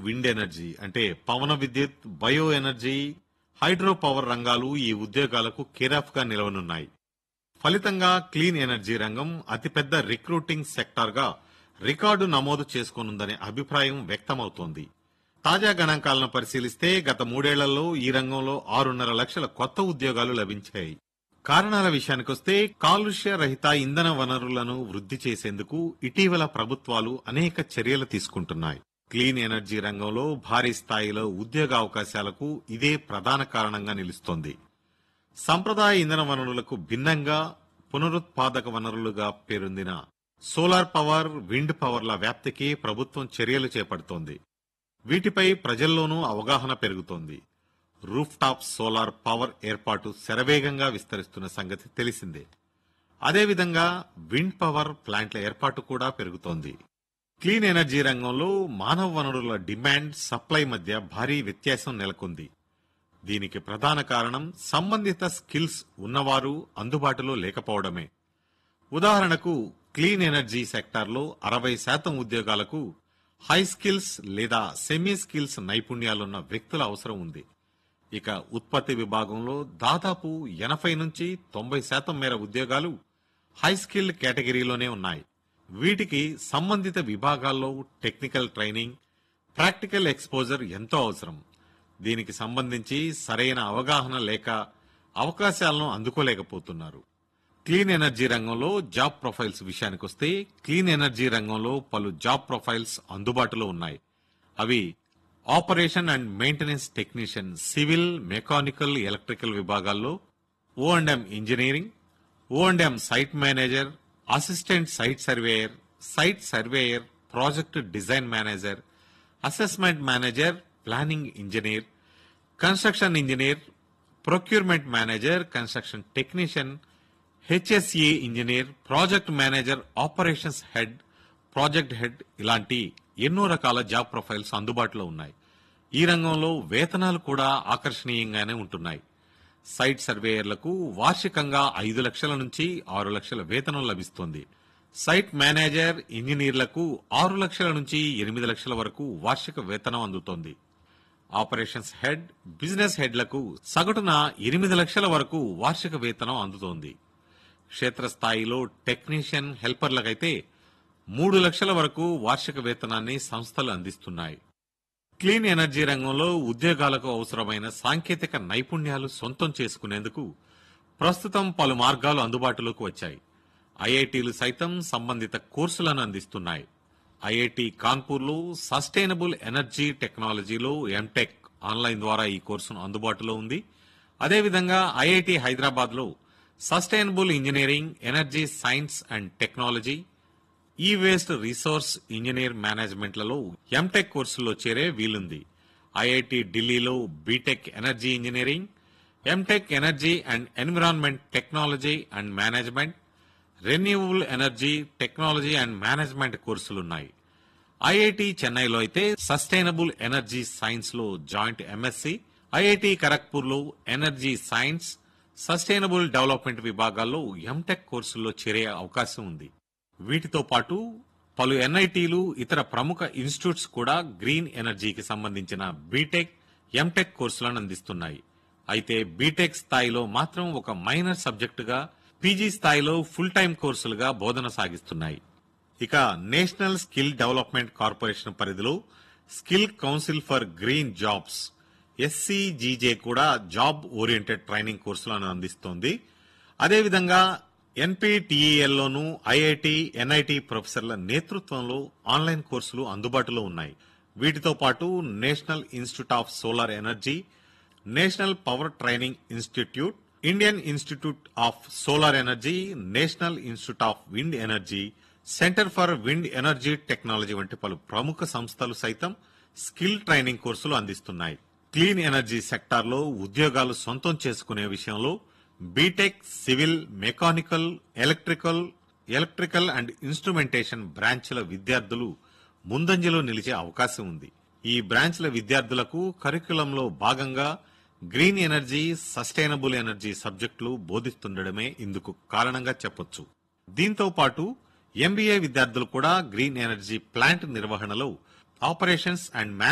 wind energy అంటే పవన విద్యుత్ బయో ఎనర్జీ హైడ్రో పవర్ రంగాలు ఈ ఉద్యోగాలకు కేరాఫ్ గా నిలవనున్నాయి ఫలితంగా క్లీన్ ఎనర్జీ రంగం అతిపెద్ద రిక్రూటింగ్ సెక్టార్గా రికార్డు నమోదు చేసుకోనుందనే అభిప్రాయం వ్యక్తమవుతోంది తాజా గణాంకాలను పరిశీలిస్తే గత మూడేళ్లలో ఈ రంగంలో ఆరున్నర లక్షల కొత్త ఉద్యోగాలు లభించాయి కారణాల విషయానికొస్తే కాలుష్య రహిత ఇంధన వనరులను వృద్ధి చేసేందుకు ఇటీవల ప్రభుత్వాలు అనేక చర్యలు తీసుకుంటున్నాయి క్లీన్ ఎనర్జీ రంగంలో భారీ స్థాయిలో ఉద్యోగ అవకాశాలకు ఇదే ప్రధాన కారణంగా నిలుస్తోంది సంప్రదాయ ఇంధన వనరులకు భిన్నంగా పునరుత్పాదక వనరులుగా పేరొందిన సోలార్ పవర్ విండ్ పవర్ల వ్యాప్తికి ప్రభుత్వం చర్యలు చేపడుతోంది వీటిపై ప్రజల్లోనూ అవగాహన పెరుగుతోంది రూఫ్ టాప్ సోలార్ పవర్ ఏర్పాటు శరవేగంగా విస్తరిస్తున్న సంగతి తెలిసిందే అదేవిధంగా విండ్ పవర్ ప్లాంట్ల ఏర్పాటు కూడా పెరుగుతోంది క్లీన్ ఎనర్జీ రంగంలో మానవ వనరుల డిమాండ్ సప్లై మధ్య భారీ వ్యత్యాసం నెలకొంది దీనికి ప్రధాన కారణం సంబంధిత స్కిల్స్ ఉన్నవారు అందుబాటులో లేకపోవడమే ఉదాహరణకు క్లీన్ ఎనర్జీ సెక్టార్లో అరవై శాతం ఉద్యోగాలకు హై స్కిల్స్ లేదా సెమీ స్కిల్స్ నైపుణ్యాలున్న వ్యక్తుల అవసరం ఉంది ఇక ఉత్పత్తి విభాగంలో దాదాపు ఎనభై నుంచి తొంభై శాతం మేర ఉద్యోగాలు హై స్కిల్ కేటగిరీలోనే ఉన్నాయి వీటికి సంబంధిత విభాగాల్లో టెక్నికల్ ట్రైనింగ్ ప్రాక్టికల్ ఎక్స్పోజర్ ఎంతో అవసరం దీనికి సంబంధించి సరైన అవగాహన లేక అవకాశాలను అందుకోలేకపోతున్నారు క్లీన్ ఎనర్జీ రంగంలో జాబ్ ప్రొఫైల్స్ విషయానికొస్తే క్లీన్ ఎనర్జీ రంగంలో పలు జాబ్ ప్రొఫైల్స్ అందుబాటులో ఉన్నాయి అవి operation and maintenance technician civil mechanical electrical విభాగాల్లో O and M engineering O and M site manager assistant site surveyor site surveyor project design manager assessment manager planning engineer construction engineer procurement manager construction technician HSA engineer project manager operations head project head ఇలాంటి ఎన్నో రకాల job profiles అందుబాటులో ఉన్నాయి ఈ రంగంలో వేతనాలు కూడా ఆకర్షణీయంగానే ఉంటున్నాయి సైట్ సర్వేయర్లకు వార్షికంగా ఐదు లక్షల నుంచి ఆరు లక్షల వేతనం లభిస్తుంది సైట్ మేనేజర్ ఇంజనీర్లకు ఆరు లక్షల నుంచి ఎనిమిది లక్షల వరకు వార్షిక వేతనం అందుతోంది ఆపరేషన్స్ హెడ్ బిజినెస్ హెడ్లకు సగటున ఎనిమిది లక్షల వరకు వార్షిక వేతనం అందుతోంది క్షేత్రస్థాయిలో టెక్నీషియన్ హెల్పర్లకైతే మూడు లక్షల వరకు వార్షిక వేతనాన్ని సంస్థలు అందిస్తున్నాయి క్లీన్ ఎనర్జీ రంగంలో ఉద్యోగాలకు అవసరమైన సాంకేతిక నైపుణ్యాలు సొంతం చేసుకునేందుకు ప్రస్తుతం పలు మార్గాలు అందుబాటులోకి వచ్చాయి ఐఐటీలు సైతం సంబంధిత కోర్సులను అందిస్తున్నాయి ఐఐటి కాన్పూర్లో సస్టైనబుల్ ఎనర్జీ టెక్నాలజీలో ఎంటెక్ ఆన్లైన్ ద్వారా ఈ కోర్సును అందుబాటులో ఉంది అదేవిధంగా ఐఐటి హైదరాబాద్లో sustainable engineering energy science and technology e waste resource engineer మేనేజ్మెంట్లలో ఎంటెక్ కోర్సుల్లో చేరే వీలుంది ఐఐటి ఢిల్లీలో BTech energy engineering MTech energy and environment technology and management renewable energy technology and management కోర్సులున్నాయి ఐఐటి చెన్నైలో అయితే సస్టైనబుల్ ఎనర్జీ సైన్స్ లో joint MSc IIT Kharagpur లో ఎనర్జీ సైన్స్ సస్టైనబుల్ డెవలప్మెంట్ విభాగాల్లో ఎంటెక్ కోర్సుల్లో చేరే అవకాశం ఉంది వీటితో పాటు పలు ఎన్ఐటీలు ఇతర ప్రముఖ ఇన్స్టిట్యూట్స్ కూడా గ్రీన్ ఎనర్జీకి సంబంధించిన బీటెక్ ఎంటెక్ కోర్సులను అందిస్తున్నాయి అయితే బీటెక్ స్థాయిలో మాత్రం ఒక మైనర్ సబ్జెక్టుగా పీజీ స్థాయిలో ఫుల్ టైం కోర్సులుగా బోధన సాగిస్తున్నాయి ఇక నేషనల్ స్కిల్ డెవలప్మెంట్ కార్పొరేషన్ పరిధిలో skill council for green jobs SCGJ కూడా జాబ్ ఓరియంటెడ్ ట్రైనింగ్ కోర్సులను అందిస్తోంది అదేవిధంగా ఎన్పీటీఈఎల్లోనూ ఐఐటి ఎన్ఐటి ప్రొఫెసర్ల నేతృత్వంలో ఆన్లైన్ కోర్సులు అందుబాటులో ఉన్నాయి వీటితో పాటు national institute of solar energy national power training institute Indian institute of solar energy national institute of wind energy centre for wind energy technology వంటి పలు ప్రముఖ సంస్థలు సైతం స్కిల్ ట్రైనింగ్ కోర్సులు అందిస్తున్నాయి క్లీన్ ఎనర్జీ సెక్టార్లో ఉద్యోగాలు సొంతం చేసుకునే విషయంలో BTech civil mechanical electrical electrical and instrumentation బ్రాంచ్ల విద్యార్థులు ముందంజలో నిలిచే అవకాశం ఉంది ఈ బ్రాంచ్ల విద్యార్థులకు కరికులంలో భాగంగా గ్రీన్ ఎనర్జీ సస్టైనబుల్ ఎనర్జీ సబ్జెక్టులు బోధిస్తుండడమే ఇందుకు కారణంగా చెప్పొచ్చు దీంతో పాటు ఎంబీఏ విద్యార్థులు కూడా గ్రీన్ ఎనర్జీ ప్లాంట్ నిర్వహణలో ఆపరేషన్స్ అండ్